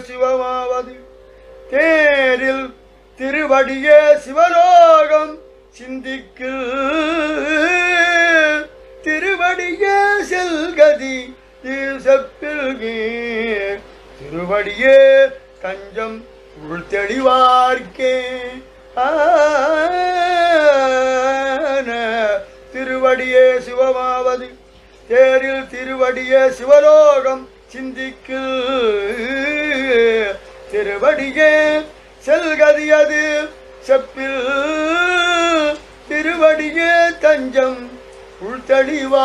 சிவமாவது தேரில் திருவடியே சிவலோகம் சிந்திக்கு திருவடியே செல்கதி செப்பில்கி திருவடியே தஞ்சம் உள் தெளிவார்க்கே ஆன திருவடியே சிவமாவது தேரில் திருவடியே சிவலோகம் சிந்திக்கு திருவடியே செல்கதியது செப்பில் திருவடியே தஞ்சம் உள்தடிவா